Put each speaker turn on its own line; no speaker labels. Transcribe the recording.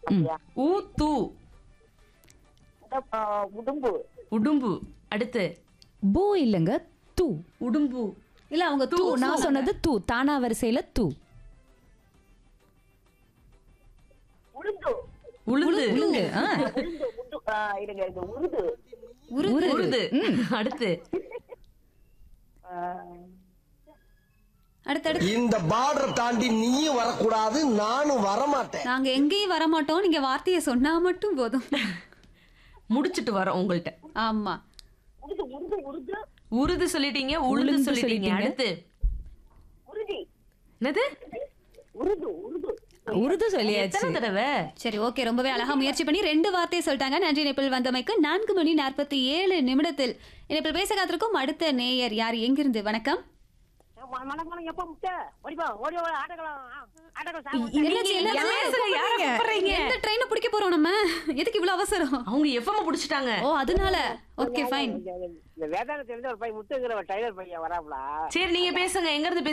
அப்படியா
ஊ தூ
உட- ஆ, உடும்பு
உடும்பு அடுத்து
பூ இல்லைங்க தூ
உடும்பு
இல்ல அவங்க தூ நான் சொன்னது தூ தானா வரிசையில தூ
உளுந்து
உளுந்து
உளுந்து ஆ.
உளுந்து உண்டு ஆ, இருங்க இருங்க உருது
உருது.
உருது அடுத்து
ஆ,
அடுத்தடுத்து
இந்த பார்டர் தாண்டி நீயும் வரக்கூடாது நானும் வரமாட்டேன்
நாங்க எங்கேயும் வர மாட்டோம் நீங்க வார்த்தையை சொன்னா மட்டும் போதும்
முடிச்சிட்டு வரோம் உங்கள்ட்ட
ஆமா
உருது உருது உருது
உருது சொல்லிட்டீங்க உளுந்து
உளுந்து
சொல்லிட்டீங்க
சொல்லிட்டீங்க.
அடுத்து
உருதி
என்னது
உருது உருது
உருது சொல்லியாச்சு
எத்தனை தடவை
சரி ஓகே ரொம்பவே அழகா முயற்சி பண்ணி ரெண்டு வார்த்தையை சொல்லிட்டாங்க நன்றி இணைப்பில் வந்தமைக்கு நான்கு மணி நாற்பத்தி ஏழு நிமிடத்தில் இணைப்பில் பேச காத்திருக்கும் அடுத்த நேயர் யார் எங்கிருந்து வணக்கம்
வணக்கம் எப்ப முட்டை ஓடிப்பா ஓடி ஓடி ஆட்டக்கலாம் ஆட்டக்கலாம்
என்னாச்சு, என்னாச்சு?
பேசுங்க, யாரை கூப்பிடுறீங்க?
எந்த ட்ரெயினை பிடிக்க போறோம் நம்ம எதுக்கு இவ்வளவு அவசரம்
அவங்க எஃப்எம் புடிச்சிட்டாங்க
ஓ அதனால ஓகே ஃபைன்
இந்த வேதாந்தத்துல இருந்து ஒரு பையன் முத்துங்கிற ஒரு டைலர் பையன் வராப்ல
சரி நீங்க பேசுங்க எங்க இருந்து